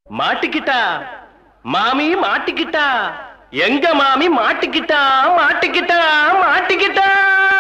மாட்டிக்கிட்டா மாமி மாட்டிக்கிட்டா எங்க மாமி மாட்டிக்கிட்டா மாட்டிக்கிட்டா மாட்டிக்கிட்டா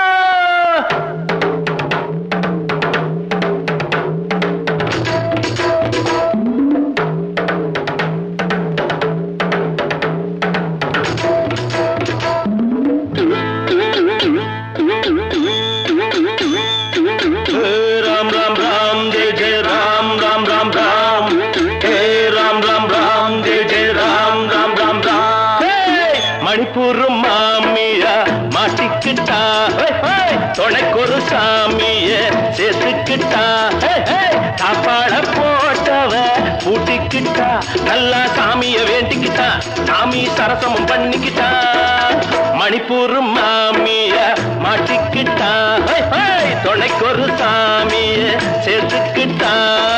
ராம் ராம் ராம் ஜெய ஜெய ராம் ராம் ராம் ராம் ஹே ராம் ராம் ராம் ஜெய ஜெய ராம் ராம் ராம் ராம் மணிப்பூர் மாமியா மாட்டிக்கிட்டா ஹே, ஹே. துணைக்கொரு சாமிய சேர்த்துக்கிட்டா ஹே, ஹே. சாப்பாட போட்டவ பூட்டிக்கிட்டா நல்லா சாமிய வேண்டிக்கிட்டா சாமி சரசமும் பண்ணிக்கிட்டா மணிப்பூர் மாமிய மாட்டிக்கிட்டா ஹே, ஹே. துணைக்கொரு சாமிய சேர்த்துக்கிட்டா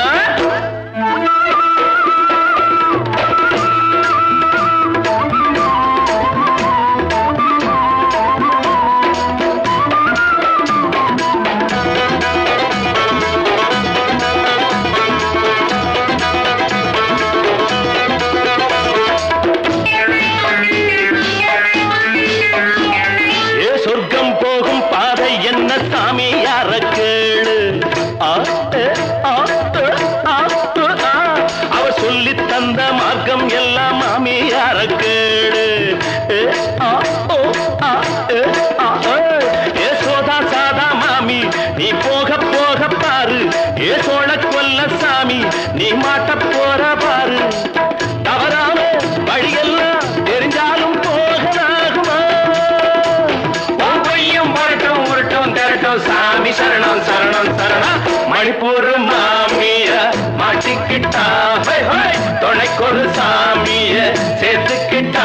ஏ சொர்க்கம் போகும் பாதை என்ன சாமி யார கேளு ஆ, ஏ, ஆ, ஏ, ஆ, ஏ, ஆ. அவர் சொல்லி தந்த மார்க்கம் எல்லாம் மாமி யார கேளு ஏ, ஆ, ஓ, ஆ, ஏ, ஆ, ஏ. ஏ சோதா சாதா மாமி நீ போக போக பாரு ஏ சோழ கொல்ல சாமி நீ மாட்ட போற பாரு தவறான வழியெல்லாம் தெரிஞ்சாலும் போகலாகுமா உன் பொய்யும் புரட்டும் உருட்டும் திரட்டும் சாமி சரணம் சரணம் சரணம் மணிப்பூர் மாமிய மாட்டிக்கிட்டா ஹை, ஹை. துணைக்கொரு சாமிய சேர்த்துக்கிட்டா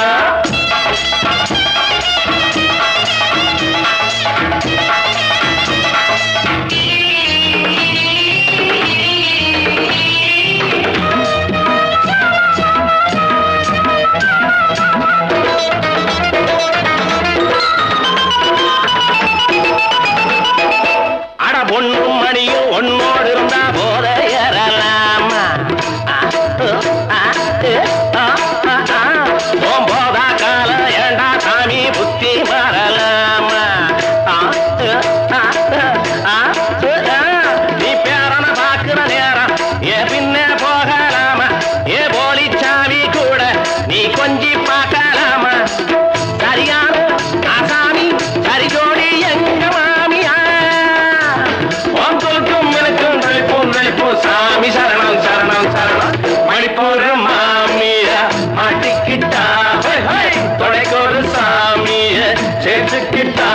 அட பொண்ணும் மணியும் ஒன்னோடு இருந்தா போத ஏறலாமா ஆ, உ, ஆ, உ, ஆ, ஆ, ஆ. உன் போதா காலம் ஏண்டா சாமி புத்தி மாறலாமா ஆ, உ, ஆ, உ, ஆ, உ, ஆ. நீ பேரன பாக்குற நேரம் ஏ பின்ன போகலாமா ஏ போலி சாமி கூட நீ கொஞ்சி பார்க்கலாமா சரியான ஆசாமி சரி ஜோடி எங்க மாமியா உங்களுக்கும் எனக்கும் நலிப்பும் நலிப்பும் சாமி சரணம் சரணம் சரணம் மணிப்பூர் மாமிய மாட்டிக்கிட்டா ஹை, ஹை. துணைக்கு ஒரு சாமிய சேர்த்துக்கிட்டா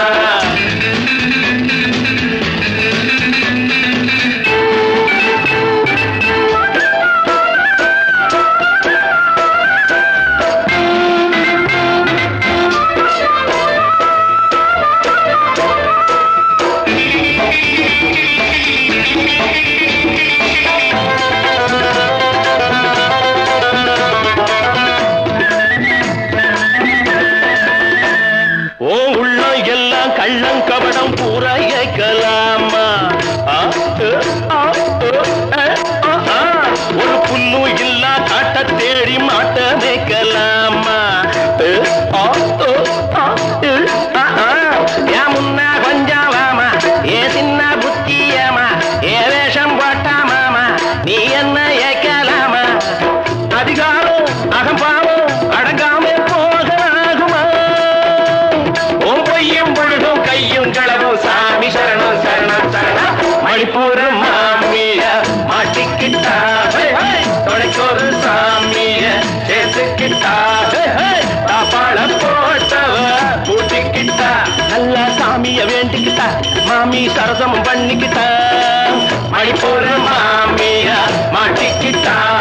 ஓ உள்ளம் எல்லாம் கள்ளம் கபடம் பூரா ஏக்கலாமா ஆ, ஏ, ஆ, ஏ, ஏ, ஆ, ஆ. ஒரு புல்லும் இல்லா காட்ட தேடி மாட்ட மேய்க்கலாமா ஏ, ஆ, ஏ, ஆ, ஏ, ஆ, ஆ. ஏன் முன்னா கொஞ்சம் வாமா ஏ சின்ன புத்தியமா ஏ வேஷம் போட்டா மாமா நீ என்ன ஏக்கலாமா அதிகாரம் அகம்பாவம் அடங்காம போகலாகுமா உன் பொய்யும் பொழுதும் கையும் களவும் சாமி சரணம் சரணம் சரணம் மணிப்பூர் மாமிய மாட்டிக்கிட்டா ஹே, ஹே. துணைக்கொரு சாமிய சேர்த்துக்கிட்டா ஹே, ஹே. தாப்பாள போட்டவ பூட்டிக்கிட்டா நல்ல சாமிய வேண்டிக்கிட்டா மாமி சரசம் பண்ணிக்கிட்டா மணிப்பூர் மாமிய மாட்டிக்கிட்டா